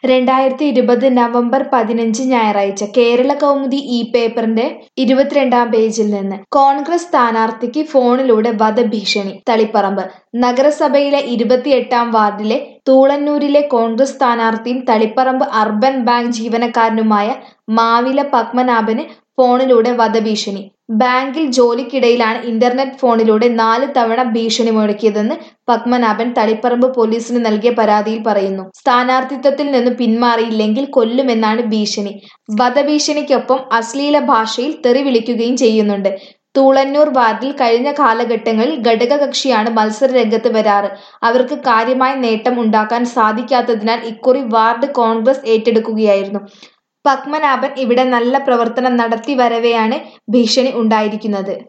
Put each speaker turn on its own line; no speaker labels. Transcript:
രണ്ടായിരത്തി ഇരുപത് നവംബർ പതിനഞ്ച് ഞായറാഴ്ച കേരള കൗമുദി ഈ പേപ്പറിന്റെ ഇരുപത്തിരണ്ടാം പേജിൽ നിന്ന് കോൺഗ്രസ് സ്ഥാനാർത്ഥിക്ക് ഫോണിലൂടെ വധഭീഷണി തളിപ്പറമ്പ് നഗരസഭയിലെ ഇരുപത്തിയെട്ടാം വാർഡിലെ തൂളന്നൂരിലെ കോൺഗ്രസ് സ്ഥാനാർത്ഥിയും തളിപ്പറമ്പ് അർബൻ ബാങ്ക് ജീവനക്കാരനുമായ മാവില പത്മനാഭന് ഫോണിലൂടെ വധഭീഷണി ബാങ്കിൽ ജോലിക്കിടയിലാണ് ഇന്റർനെറ്റ് ഫോണിലൂടെ നാല് തവണ ഭീഷണി മുഴക്കിയതെന്ന് പത്മനാഭൻ തളിപ്പറമ്പ് പോലീസിന് നൽകിയ പരാതിയിൽ പറയുന്നു സ്ഥാനാർത്ഥിത്വത്തിൽ നിന്ന് പിന്മാറിയില്ലെങ്കിൽ കൊല്ലുമെന്നാണ് ഭീഷണി വധഭീഷണിക്കൊപ്പം അശ്ലീല ഭാഷയിൽ തെറി വിളിക്കുകയും ചെയ്യുന്നുണ്ട് തൂളന്നൂർ വാർഡിൽ കഴിഞ്ഞ കാലഘട്ടങ്ങളിൽ ഘടകകക്ഷിയാണ് മത്സര രംഗത്ത് വരാറ് അവർക്ക് കാര്യമായ നേട്ടം ഉണ്ടാക്കാൻ സാധിക്കാത്തതിനാൽ ഇക്കുറി വാർഡ് കോൺഗ്രസ് ഏറ്റെടുക്കുകയായിരുന്നു പത്മനാഭൻ ഇവിടെ നല്ല പ്രവർത്തനം നടത്തി വരവെയാണ് ഭീഷണി ഉണ്ടായിരിക്കുന്നത്